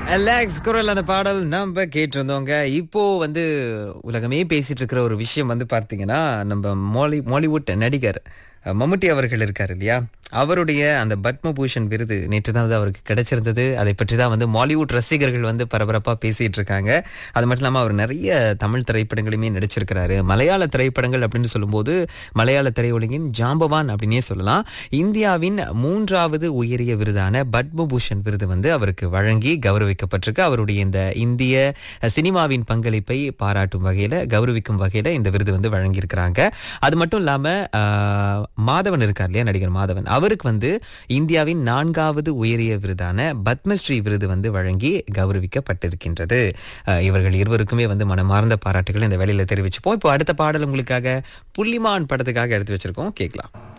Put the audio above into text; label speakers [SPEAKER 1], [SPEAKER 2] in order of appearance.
[SPEAKER 1] Alex குரல் அந்த பாடல் நம்ம கேட்டிருந்தோங்க இப்போ வந்து உலகமே பேசிட்டு இருக்கிற ஒரு விஷயம் வந்து பார்த்தீங்கன்னா நம்ம மாலி மாலிவுட் நடிகர் அஹ், மம்முட்டி அவர்கள் இருக்காரு இல்லையா அவருடைய அந்த பத்மபூஷன் விருது நேற்று தான் வந்து அவருக்கு கிடைச்சிருந்தது அதை பற்றி தான் வந்து மாலிவுட் ரசிகர்கள் வந்து பரபரப்பாக பேசிட்டு இருக்காங்க அது மட்டும் இல்லாமல் அவர் நிறைய தமிழ் திரைப்படங்களுமே நடிச்சிருக்கிறாரு மலையாள திரைப்படங்கள் அப்படின்னு சொல்லும்போது மலையாள திரையுலகின் ஜாம்பவான் அப்படின்னே சொல்லலாம் இந்தியாவின் மூன்றாவது உயரிய விருதான பத்மபூஷன் விருது வந்து அவருக்கு வழங்கி கௌரவிக்கப்பட்டிருக்கு அவருடைய இந்த இந்திய சினிமாவின் பங்களிப்பை பாராட்டும் வகையில கௌரவிக்கும் வகையில இந்த விருது வந்து வழங்கியிருக்கிறாங்க அது மட்டும் இல்லாம ஆஹ், மாதவன் இருக்கார் இல்லையா நடிகர் மாதவன் அவருக்கு வந்து இந்தியாவின் நான்காவது உயரிய விருதான பத்மஸ்ரீ விருது வந்து வழங்கி கௌரவிக்கப்பட்டிருக்கின்றது ஆஹ், இவர்கள் இருவருக்குமே வந்து மனமார்ந்த பாராட்டுகள் இந்த வேலையில தெரிவிச்சுப்போம் இப்போ அடுத்த பாடல் உங்களுக்காக புள்ளிமான் படத்துக்காக எடுத்து வச்சிருக்கோம் கேட்கலாம்